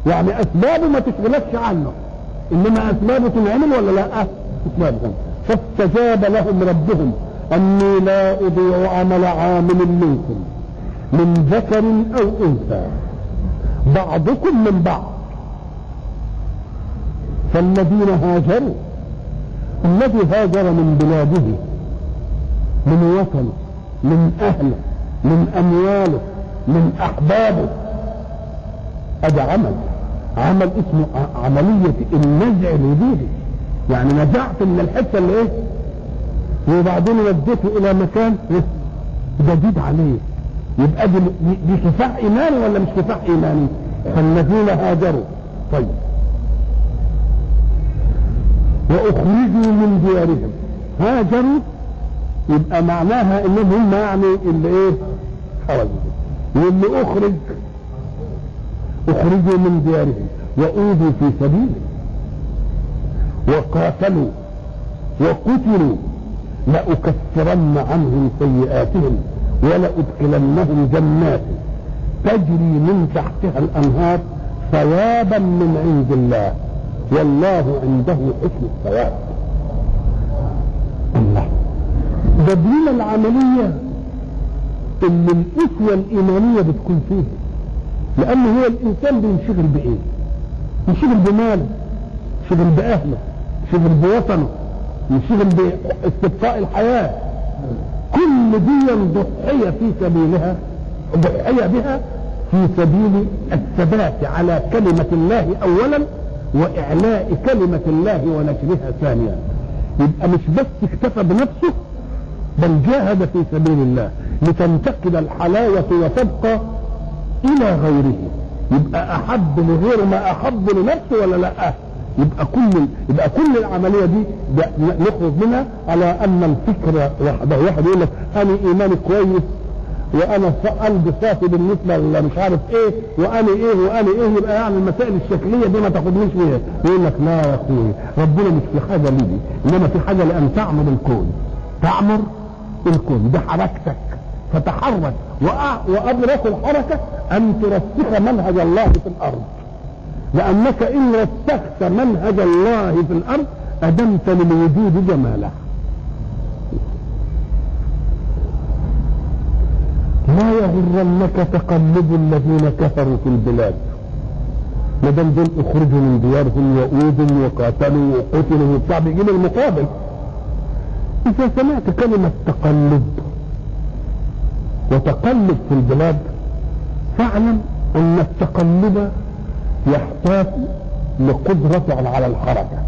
يعني اسبابه ما تشغلكش عنه انما اسبابه تنعمل ولا لا اسبابهم فاستجاب لهم ربهم اني لا اضيع عمل عامل منكم من ذكر او انثى بعضكم من بعض فالذين هاجروا الذي هاجر من بلاده من وطنه من اهله من امواله من احبابه هذا عمل عمل اسمه عملية النزع الوجودي يعني نزعت من الحتة اللي ايه وبعدين وديته الى مكان جديد عليه يبقى دي, دي كفاح ايماني ولا مش كفاح ايماني فالذين هاجروا طيب واخرجوا من ديارهم هاجروا يبقى معناها انهم هم يعني اللي ايه خرجوا واللي اخرج اخرجوا من ديارهم واوذوا في سبيله وقاتلوا وقتلوا لأكفرن عنهم سيئاتهم ولأدخلنهم جنات تجري من تحتها الأنهار ثوابا من عند الله والله عنده حسن الثواب الله ده دين العملية اللي الأسوة الإيمانية بتكون فيه لأنه هو الإنسان بينشغل بإيه؟ ينشغل بماله ينشغل بأهله ينشغل بوطنه ينشغل باستبقاء الحياة كل دي ضحية في سبيلها ضحية بها في سبيل الثبات على كلمة الله أولا وإعلاء كلمة الله ونشرها ثانيا يبقى مش بس اكتفى بنفسه بل جاهد في سبيل الله لتنتقل الحلاوة وتبقى إلى غيره يبقى أحب لغيره ما أحب لنفسه ولا لا يبقى كل يبقى كل العمليه دي نخرج منها على ان الفكره وحده واحد يقول لك انا ايماني كويس وانا قلبي صافي بالنسبه ولا مش عارف ايه وانا ايه وانا ايه يبقى يعني المسائل الشكليه دي ما تاخدنيش فيها يقول لك لا يا اخوي ربنا مش في حاجه لدي انما في حاجه لان تعمر الكون تعمر الكون دي حركتك فتحرك وادرك الحركه ان ترسخ منهج الله في الارض لأنك إن رسخت منهج الله في الأرض أدمت للوجود جماله لا يغرنك تقلب الذين كفروا في البلاد ما دام دول اخرجوا من ديارهم واوذوا وقاتلوا وقتلوا وبتاع بيجيب المقابل اذا سمعت كلمه تقلب وتقلب في البلاد فاعلم ان التقلب يحتاج لقدرة على الحركة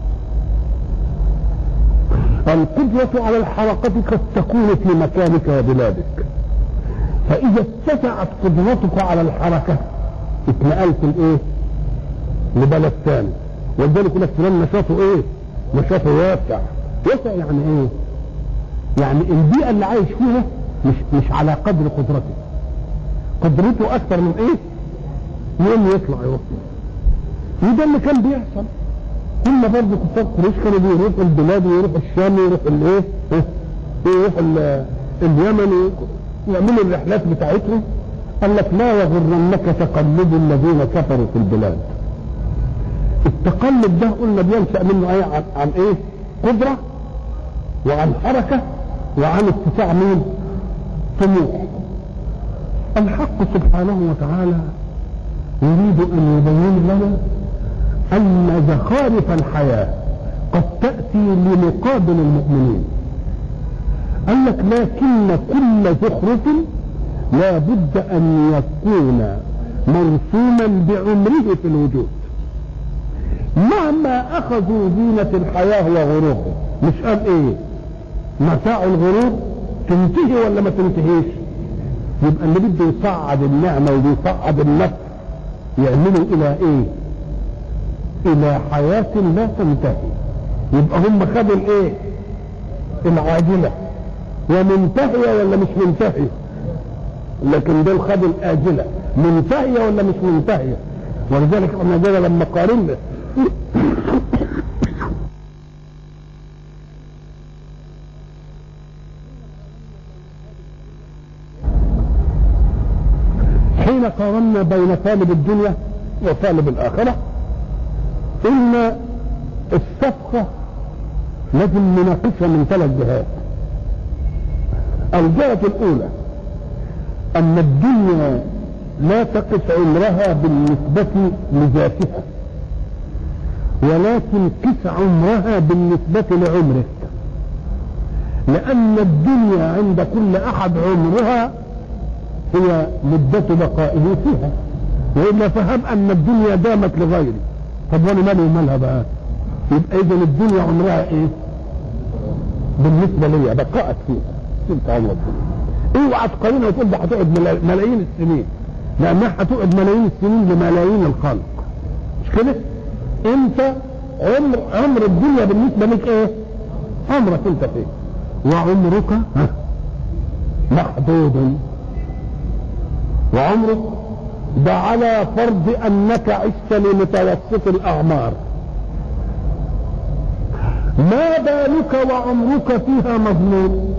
القدرة على الحركة قد تكون في مكانك وبلادك فإذا اتسعت قدرتك على الحركة اتنقلت الايه لبلد ثاني ولذلك يقول لك فلان نشاطه ايه نشاطه واسع واسع يعني ايه يعني البيئة اللي عايش فيها مش مش على قدر قدرته قدرته اكثر من ايه يوم يطلع يوصل وده اللي كان بيحصل هم برضه كفار قريش كانوا بيروحوا البلاد ويروحوا الشام ويروحوا الايه ويروحوا اليمن يعملوا الرحلات بتاعتهم قال لك لا يغرنك تقلب الذين كفروا في البلاد التقلب ده قلنا بينشا منه ايه عن, عن ايه قدره وعن حركه وعن اتساع مين طموح الحق سبحانه وتعالى يريد ان يبين لنا ان زخارف الحياة قد تأتي لمقابل المؤمنين قال لك لكن كل زخرف لا بد ان يكون مرسوما بعمره في الوجود مهما اخذوا زينة الحياة وغروره مش قال ايه متاع الغرور تنتهي ولا ما تنتهيش يبقى اللي بده يصعد النعمة وبيصعد النفس يعملوا الى ايه الى حياة لا تنتهي يبقى هم خدوا الايه العاجلة ومنتهية ولا مش منتهية لكن دول خدوا الآجلة منتهية ولا مش منتهية ولذلك احنا جينا لما قارنا حين قارنا بين طالب الدنيا وطالب الآخرة إن الصفقة لازم نناقشها من ثلاث جهات الجهة الأولى أن الدنيا لا تقف عمرها بالنسبة لذاتها ولكن قس عمرها بالنسبة لعمرك لأن الدنيا عند كل أحد عمرها هي مدة بقائه فيها وإلا فهم أن الدنيا دامت لغيري طب وأنا مالي ومالها بقى يبقى إذا الدنيا عمرها إيه؟ بالنسبة لي بقاءت فيها انت عمرك اوعى تقارنها وتقول ده هتقعد ملايين السنين لانها هتقعد ملايين السنين لملايين الخلق مش كده؟ انت عمر عمر الدنيا بالنسبه لك ايه؟ عمرك انت فيه وعمرك محدود وعمرك ده على فرض انك عشت لمتوسط الاعمار ما بالك وعمرك فيها مظلوم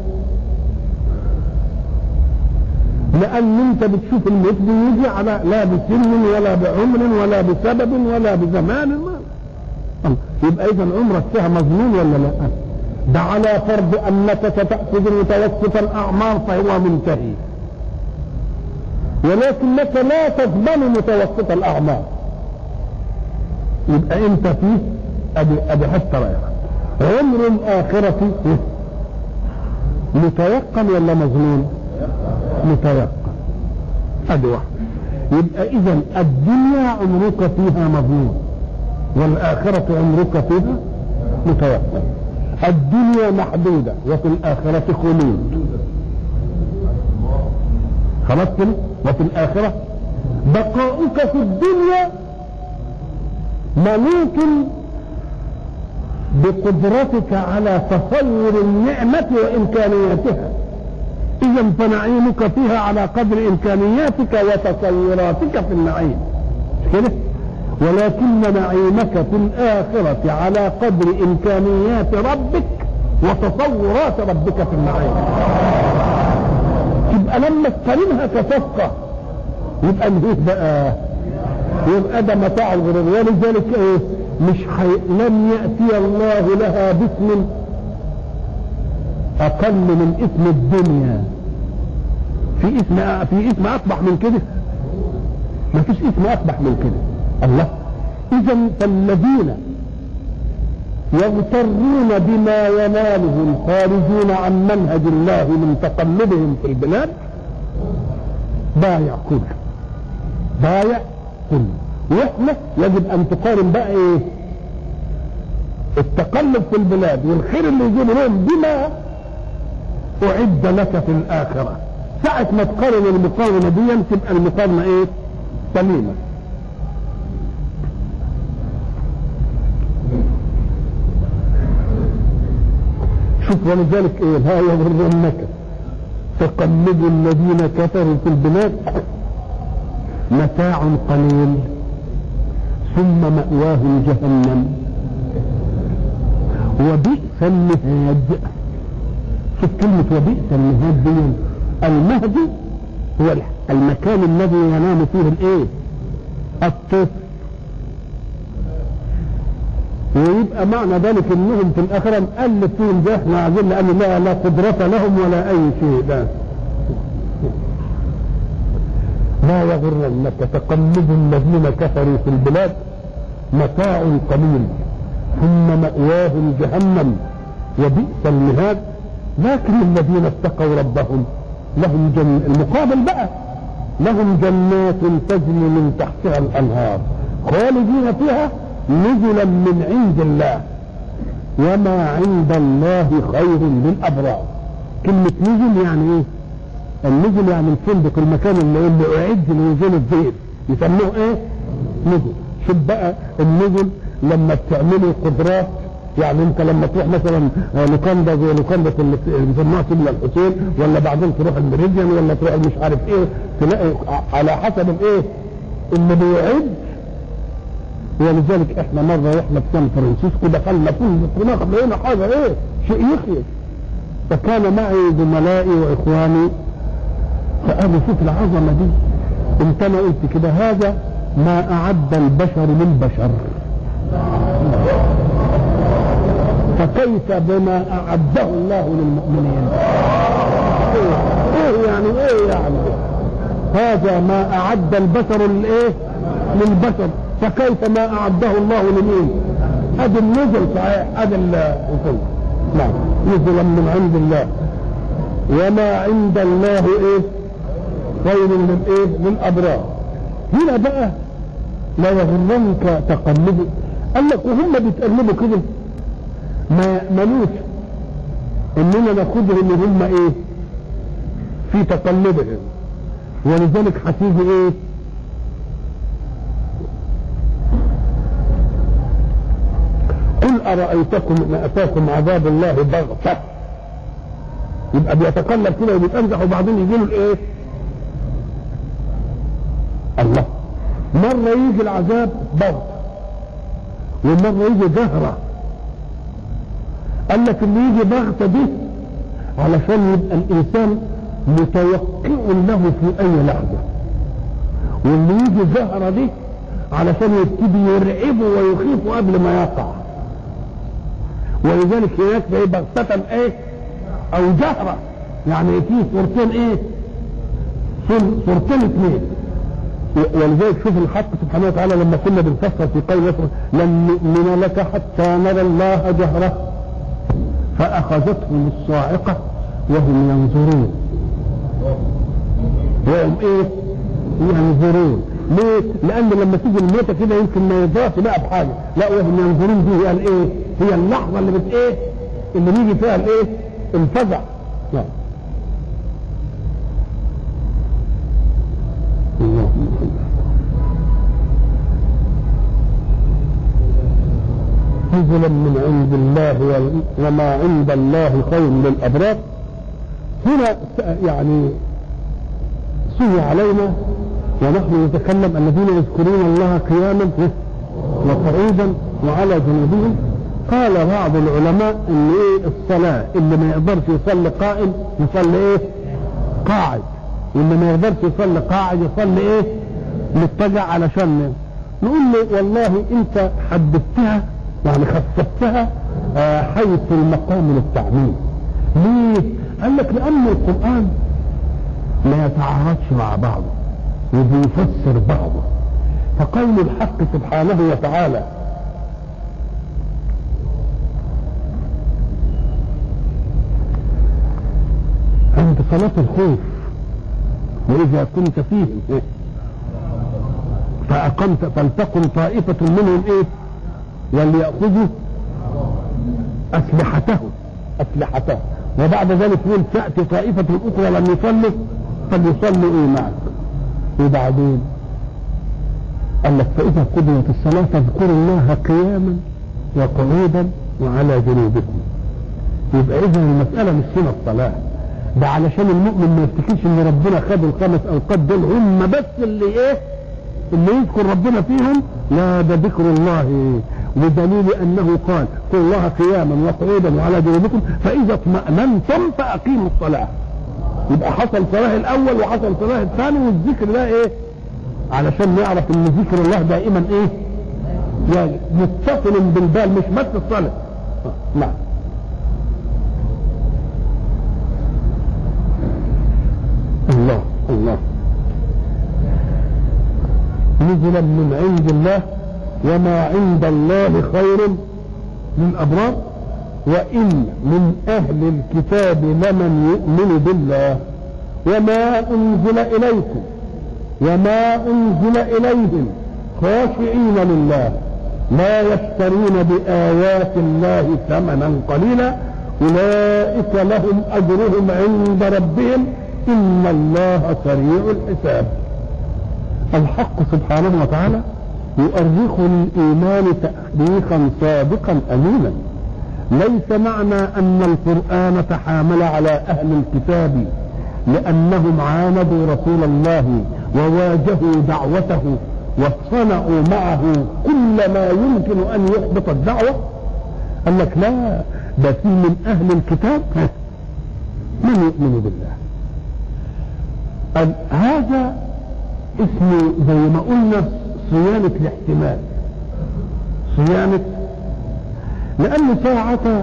لان انت بتشوف الموت بيجي على لا بسن ولا بعمر ولا بسبب ولا بزمان ما يبقى اذا عمرك فيها مظلوم ولا لا ده على فرض انك ستأخذ متوسط الاعمار فهو منتهي ولكنك لا تضمن متوسط الاعمار يبقى انت فيه ادي ادي حتى رايحه عمر الاخره متيقن ولا مظنون متيقن ادي واحده يبقى اذا الدنيا عمرك فيها مظنون والاخره عمرك فيها متيقن الدنيا محدوده وفي الاخره خلود خلاص كده وفي الاخره بقاؤك في الدنيا منوط بقدرتك على تصور النعمة وإمكانياتها إذا فنعيمك فيها على قدر إمكانياتك وتصوراتك في النعيم كده ولكن نعيمك في الآخرة على قدر إمكانيات ربك وتصورات ربك في النعيم يبقى لما تقارنها كصفقة يبقى نهيك بقى يبقى ده متاع الغرور ولذلك ايه مش حي... لم يأتي الله لها باسم أقل من اسم الدنيا في اسم في اسم أقبح من كده ما فيش اسم أقبح من كده الله إذا فالذين يغترون بما ينالهم خارجين عن منهج الله من تقلبهم في البلاد ضايع كله ضايع كله واحنا يجب ان تقارن بقى ايه التقلب في البلاد والخير اللي يجيب لهم بما اعد لك في الاخره ساعة ما تقارن المقارنة دي تبقى المقارنة ايه سليمة شوف ولذلك ايه لا يغرنك تقلب الذين كفروا في البلاد متاع قليل ثم مأواهم جهنم وبئس المهاد شوف كلمة وبئس المهاد دي المهد هو المكان الذي ينام فيه الايه الطفل ويبقى معنى ذلك انهم في الاخره مؤلف فيهم ده احنا عايزين لان لا لا قدرة لهم ولا اي شيء لا لا يغرنك تقلب الذين كفروا في البلاد متاع قليل ثم مأواهم جهنم وبئس المهاد لكن الذين اتقوا ربهم لهم جن المقابل بقى لهم جنات تجري من تحتها الانهار خالدين فيها نزلا من عند الله وما عند الله خير للابرار كلمة نزل يعني ايه النزل يعني الفندق المكان اللي, اللي اعد لنزول الضيف يسموه ايه نزل شوف بقى النزل لما بتعملوا قدرات يعني انت لما تروح مثلا لوكاندا زي لوكاندا اللي بيسموها سبل الحسين ولا بعدين تروح المريديان ولا تروح مش عارف ايه تلاقي على حسب الايه اللي بيعد ولذلك احنا مره رحنا في سان فرانسيسكو دخلنا كل هناك لقينا حاجه ايه شيء يخيف فكان معي زملائي واخواني فقالوا شوف العظمه دي قمت انا قلت كده هذا ما أعد البشر للبشر فكيف بما أعده الله للمؤمنين ايه يعني ايه يعني هذا ما أعد البشر للايه للبشر فكيف ما أعده الله لمين هذا النزل صحيح هذا النزل نعم نزلا من عند الله وما عند الله ايه خير للايه للابرار هنا بقى لا يغرنك تقلبه قال لك وهم بيتقلبوا كده ما ملوش اننا ناخدهم ان هم ايه في تقلبهم ولذلك هتيجي ايه قل ارايتكم ان اتاكم عذاب الله بغته يبقى بيتقلب كده وبيتنزح وبعدين يجي له الايه الله مرة يجي العذاب بغته ومرة يجي جهرة قال لك اللي يجي بغتة دي علشان يبقى الإنسان متوقع له في أي لحظة واللي يجي زهرة دي علشان يبتدي يرعبه ويخيفه قبل ما يقع ولذلك هناك زي بغتة ايه او جهرة يعني في صورتين ايه صورتين اثنين ولذلك شوف الحق سبحانه وتعالى لما كنا بنفسر في قول يسر لن نؤمن لك حتى نرى الله جهرة فأخذتهم الصاعقة وهم ينظرون وهم ايه ينظرون ليه لان لما تيجي الموتة كده يمكن ما يضاف بقى بحاجة لا وهم ينظرون دي هي الايه هي اللحظة اللي بت ايه اللي بيجي فيها الايه الفزع لا اللهم صل نزلا من عند الله وما عند الله خير للابرار هنا يعني سوي علينا ونحن نتكلم الذين يذكرون الله قياما وقعودا وعلى جنوبهم قال بعض العلماء ان ايه الصلاة اللي ما يقدرش يصلي قائم يصلي ايه قاعد واللي ما يقدرش يصلي قاعد يصلي ايه متجع علشان نقول له والله انت حددتها يعني خصصتها آه حيث المقام للتعميم ليه قال لك لان القرآن ما يتعارضش مع بعضه وبيفسر بعضه فقول الحق سبحانه وتعالى عند صلاة الخوف وإذا كنت فيهم إيه؟ فأقمت فلتكن طائفة منهم إيه وليأخذوا أسلحتهم أسلحتهم وبعد ذلك يقول تأتي طائفة أخرى لم يصلوا فليصلوا إيه معك وبعدين قال لك فإذا قضيت الصلاة فاذكروا الله قياما وقعودا وعلى جنوبكم يبقى إذا المسألة مش هنا الصلاة ده علشان المؤمن ما يفتكرش ان ربنا خد الخمس اوقات دول هم بس اللي ايه اللي يذكر ربنا فيهم لا ده ذكر الله بدليل انه قال قل الله قياما وقعودا وعلى جنوبكم فاذا اطمأننتم فاقيموا الصلاة يبقى حصل صلاة الاول وحصل صلاة الثاني والذكر ده ايه علشان نعرف ان ذكر الله دائما ايه يعني متصل بالبال مش بس الصلاة نعم الله الله نزلا من عند الله وما عند الله خير للأبرار وإن من أهل الكتاب لمن يؤمن بالله وما أنزل إليكم وما أنزل إليهم خاشعين لله لا يشترون بآيات الله ثمنا قليلا أولئك لهم أجرهم عند ربهم إن الله سريع الحساب الحق سبحانه وتعالى يؤرخ للإيمان تأريخا صادقا أمينا ليس معنى أن القرآن تحامل على أهل الكتاب لأنهم عاندوا رسول الله وواجهوا دعوته وصنعوا معه كل ما يمكن أن يحبط الدعوة قال لك لا ده في من أهل الكتاب من يؤمن بالله هذا اسمه زي ما قلنا صيانة الاحتمال صيانة لأن ساعة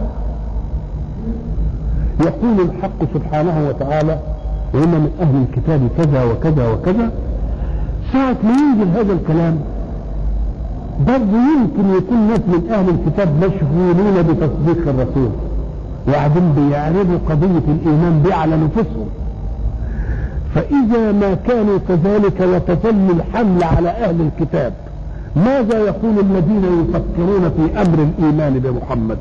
يقول الحق سبحانه وتعالى وإن من أهل الكتاب كذا وكذا وكذا ساعة ما ينزل هذا الكلام برضه يمكن يكون ناس من أهل الكتاب مشغولين بتصديق الرسول وبعدين بيعرضوا قضية الإيمان دي على نفوسهم فإذا ما كانوا كذلك وتتم الحمل على أهل الكتاب ماذا يقول الذين يفكرون في أمر الإيمان بمحمد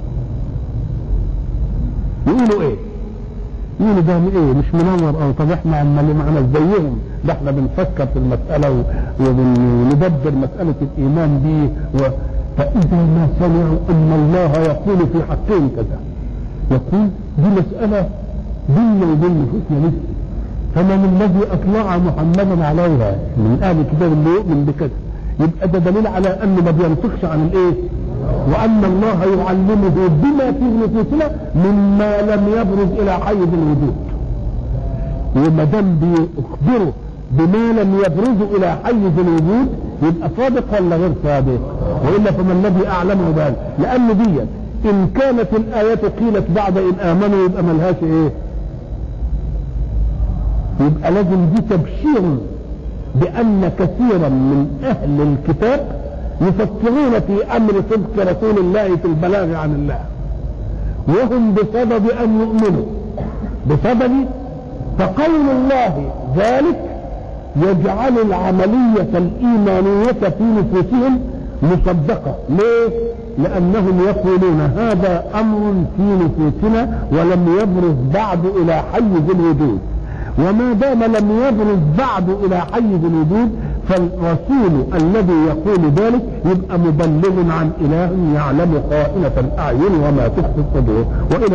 يقولوا إيه يقولوا ده ايه مش منور او طب احنا عمال معنا زيهم ده احنا بنفكر في المسألة وندبر مسألة الإيمان دي و... فإذا ما سمعوا أن الله يقول في حقهم كذا يقول دي مسألة بيننا وبين نفوسنا لسه فمن الذي أطلع محمدا عليها من أهل الكتاب اللي يؤمن بكذا يبقى ده دليل على أنه ما بينطقش عن الإيه؟ وأن الله يعلمه بما في نفوسنا مما لم يبرز إلى حيز الوجود وما دام بيخبره بما لم يبرز إلى حيز الوجود يبقى صادق ولا غير صادق؟ وإلا فما الذي أعلمه ذلك؟ لأن دي إن كانت الآية قيلت بعد إن آمنوا يبقى ملهاش إيه؟ يبقى لازم دي تبشير بأن كثيرا من أهل الكتاب يفكرون في أمر صدق رسول الله في البلاغ عن الله وهم بسبب أن يؤمنوا بسبب فقول الله ذلك يجعل العملية الإيمانية في نفوسهم مصدقة ليه؟ لأنهم يقولون هذا أمر في نفوسنا ولم يبرز بعد إلى حيز الوجود وما دام لم يبرز بعد الى حيز الوجود فالرسول الذي يقول ذلك يبقى مبلغ عن اله يعلم خائنة الاعين وما تخفي الصدور والى